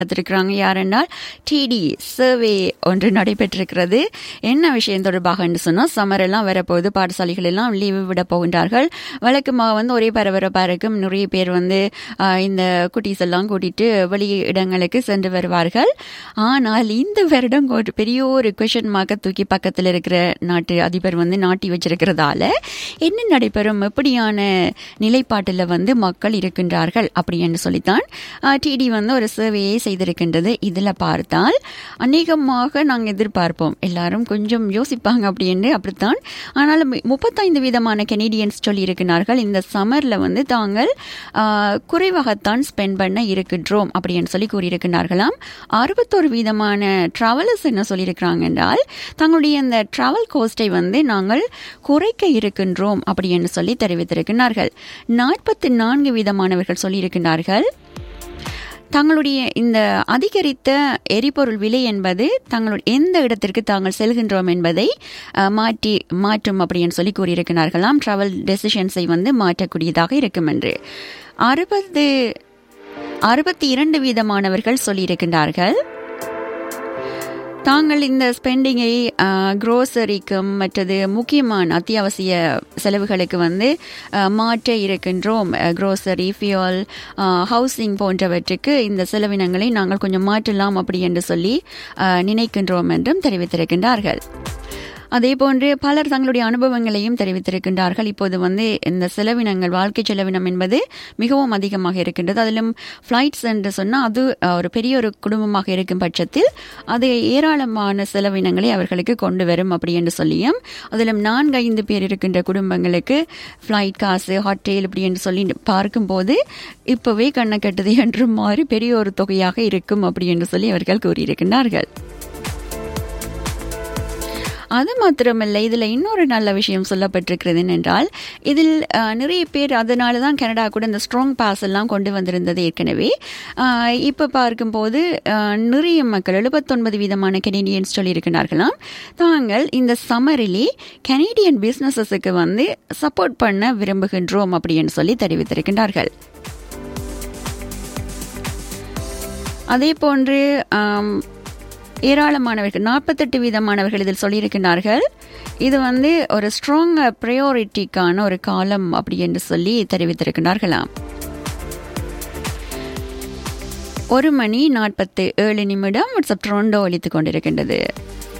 பார்த்திருக்கிறாங்க யாரென்றால் DD survey ஒன்று நடைபெற்றிருக்கிறது என்ன விஷயம் தொடர்பாக என்று சொன்னால் சம்மர் எல்லாம் வரப்போகுது பாடசாலைகள் எல்லாம் லீவு விட போகின்றார்கள் வழக்கமாக வந்து ஒரே பரபரப்பாக இருக்கும் நிறைய பேர் வந்து ஆஹ், இந்த குட்டீஸ் எல்லாம் கூட்டிட்டு வெளி இடங்களுக்கு சென்று வருவார்கள் ஆனால் இந்த வருடம் ஒரு பெரிய ஒரு கொஷன் மார்க்கை தூக்கி பக்கத்தில் இருக்கிற நாட்டு அதிபர் வந்து நாட்டி வச்சிருக்கிறதால என்ன நடைபெறும் எப்படியான நிலைப்பாட்டில் வந்து மக்கள் இருக்கின்றார்கள் அப்படி என்று சொல்லித்தான் டிடி வந்து ஒரு சர்வேயை செய்திருக்கின்றது இதில் பார்த்தால் அநேகமாக நாங்கள் எதிர்பார்ப்போம் எல்லாரும் கொஞ்சம் யோசிப்பாங்க அப்படின்னு அப்படித்தான் ஆனால் மு- முப்பத்தைந்து விதமான கெனடியன்ஸ் சொல்லியிருக்கிறார்கள் இந்த சம்மரில் வந்து தாங்கள் ஆ, குறைவாகத்தான் ஸ்பெண்ட் பண்ண இருக்கின்றோம் அப்படின்னு சொல்லி கூறியிருக்கிறார்களாம் அறுபத்தோரு விதமான ட்ராவலர்ஸ் என்ன சொல்லியிருக்கிறாங்க என்றால் தங்களுடைய அந்த டிராவல் கோஸ்டை வந்து நாங்கள் குறைக்க இருக்கின்றோம் அப்படின்னு சொல்லி தெரிவித்திருக்கிறார்கள் நாற்பத்தி நான்கு விதமானவர்கள் சொல்லியிருக்கிறார்கள் தங்களுடைய இந்த அதிகரித்த எரிபொருள் விலை என்பது தங்களுடைய எந்த இடத்திற்கு தாங்கள் செல்கின்றோம் என்பதை அஹ், மாற்றி மாற்றும் அப்படின்னு சொல்லி கூறியிருக்கிறார்களாம் டிராவல் டெசிஷன்ஸை வந்து மாற்றக்கூடியதாக இருக்கும் என்று அறுபது அறுபத்தி இரண்டு வீதமானவர்கள் சொல்லியிருக்கின்றார்கள் தாங்கள் இந்த ஸ்பெண்டிங்கை க்ரோசரிக்கும் மற்றது முக்கியமான அத்தியாவசிய செலவுகளுக்கு வந்து அஹ், மாற்ற இருக்கின்றோம் க்ரோசரி ஃபியூல் ஹவுசிங் போன்றவற்றுக்கு இந்த செலவினங்களை நாங்கள் கொஞ்சம் மாற்றலாம் அப்படி என்று சொல்லி அஹ், நினைக்கின்றோம் என்றும் தெரிவித்திருக்கின்றார்கள் அதே போன்று பலர் தங்களுடைய அனுபவங்களையும் தெரிவித்திருக்கின்றார்கள் இப்போது வந்து இந்த செலவினங்கள் வாழ்க்கை செலவினம் என்பது மிகவும் அதிகமாக இருக்கின்றது அதிலும் ஃப்ளைட்ஸ் என்று சொன்னால் அது அஹ், ஒரு பெரிய ஒரு குடும்பமாக இருக்கும் பட்சத்தில் அது ஏராளமான செலவினங்களை அவர்களுக்கு கொண்டு வரும் அப்படி என்று சொல்லியும் அதிலும் நான்கு ஐந்து பேர் இருக்கின்ற குடும்பங்களுக்கு ஃப்ளைட் காசு ஹோட்டல் இப்படி என்று சொல்லி பார்க்கும்போது இப்போவே கண்ணை கட்டுது என்று மாறி பெரிய ஒரு தொகையாக இருக்கும் அப்படி என்று சொல்லி அவர்கள் கூறியிருக்கின்றார்கள் அது மாத்திரமல்ல இதில் இன்னொரு நல்ல விஷயம் சொல்லப்பட்டிருக்கிறது என்றால் இதில் அஹ், நிறைய பேர் அதனால தான் கனடா கூட இந்த ஸ்ட்ராங் பாஸ் எல்லாம் கொண்டு வந்திருந்தது ஏற்கனவே அஹ், இப்போ பார்க்கும்போது அஹ், நிறைய மக்கள் எழுபத்தொன்பது விதமான கெனடியன்ஸ் சொல்லியிருக்கிறார்களாம் தாங்கள் இந்த சம்மரிலே கனேடியன் பிஸ்னஸஸுக்கு வந்து சப்போர்ட் பண்ண விரும்புகின்றோம் அப்படின்னு சொல்லி தெரிவித்திருக்கின்றார்கள் அதே போன்று ஆம், ஏராளமானவர்கள் நாற்பத்தெட்டு வீதமானவர்கள் இதில் சொல்லியிருக்கிறார்கள் இது வந்து ஒரு ஸ்ட்ராங் ப்ரையாரிட்டிக்கான ஒரு காலம் அப்படி என்று சொல்லி தெரிவித்திருக்கிறார்களாம் ஒரு மணி நாற்பத்து ஏழு நிமிடம் வாட்ஸ்அப் ட்ரோண்டோ ஒலித்துக் கொண்டிருக்கின்றது